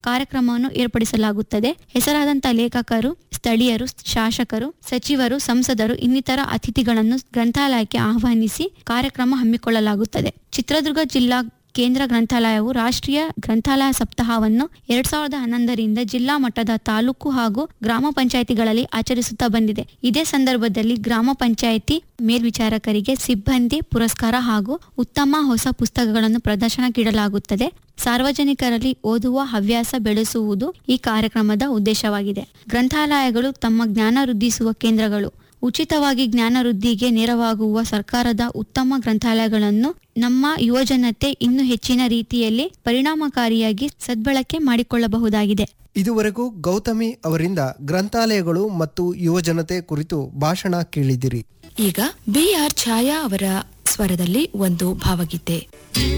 ಕಾರ್ಯಕ್ರಮವನ್ನು ಏರ್ಪಡಿಸಲಾಗುತ್ತದೆ ಹೆಸರಾದಂತಹ ಲೇಖಕರು ಸ್ಥಳೀಯರು ಶಾಸಕರು ಸಚಿವರು ಸಂಸದರು ಇನ್ನಿತರ ಅತಿಥಿಗಳನ್ನು ಗ್ರಂಥಾಲಯಕ್ಕೆ ಆಹ್ವಾನಿಸಿ ಕಾರ್ಯಕ್ರಮ ಹಮ್ಮಿಕೊಳ್ಳಲಾಗುತ್ತದೆ ಚಿತ್ರದುರ್ಗ ಜಿಲ್ಲಾ ಕೇಂದ್ರ ಗ್ರಂಥಾಲಯವು ರಾಷ್ಟ್ರೀಯ ಗ್ರಂಥಾಲಯ ಸಪ್ತಾಹವನ್ನು ಎರಡ್ ಸಾವಿರದ ಹನ್ನೊಂದರಿಂದ ಜಿಲ್ಲಾ ಮಟ್ಟದ ತಾಲೂಕು ಹಾಗೂ ಗ್ರಾಮ ಪಂಚಾಯಿತಿಗಳಲ್ಲಿ ಆಚರಿಸುತ್ತಾ ಬಂದಿದೆ ಇದೇ ಸಂದರ್ಭದಲ್ಲಿ ಗ್ರಾಮ ಪಂಚಾಯಿತಿ ಮೇಲ್ವಿಚಾರಕರಿಗೆ ಸಿಬ್ಬಂದಿ ಪುರಸ್ಕಾರ ಹಾಗೂ ಉತ್ತಮ ಹೊಸ ಪುಸ್ತಕಗಳನ್ನು ಪ್ರದರ್ಶನಕ್ಕಿಡಲಾಗುತ್ತದೆ ಸಾರ್ವಜನಿಕರಲ್ಲಿ ಓದುವ ಹವ್ಯಾಸ ಬೆಳೆಸುವುದು ಈ ಕಾರ್ಯಕ್ರಮದ ಉದ್ದೇಶವಾಗಿದೆ ಗ್ರಂಥಾಲಯಗಳು ತಮ್ಮ ಜ್ಞಾನ ವೃದ್ಧಿಸುವ ಕೇಂದ್ರಗಳು ಉಚಿತವಾಗಿ ಜ್ಞಾನ ವೃದ್ಧಿಗೆ ನೆರವಾಗುವ ಸರ್ಕಾರದ ಉತ್ತಮ ಗ್ರಂಥಾಲಯಗಳನ್ನು ನಮ್ಮ ಯುವಜನತೆ ಇನ್ನೂ ಹೆಚ್ಚಿನ ರೀತಿಯಲ್ಲಿ ಪರಿಣಾಮಕಾರಿಯಾಗಿ ಸದ್ಬಳಕೆ ಮಾಡಿಕೊಳ್ಳಬಹುದಾಗಿದೆ ಇದುವರೆಗೂ ಗೌತಮಿ ಅವರಿಂದ ಗ್ರಂಥಾಲಯಗಳು ಮತ್ತು ಯುವಜನತೆ ಕುರಿತು ಭಾಷಣ ಕೇಳಿದಿರಿ ಈಗ ಬಿ ಆರ್ ಛಾಯಾ ಅವರ ಸ್ವರದಲ್ಲಿ ಒಂದು ಭಾವಗೀತೆ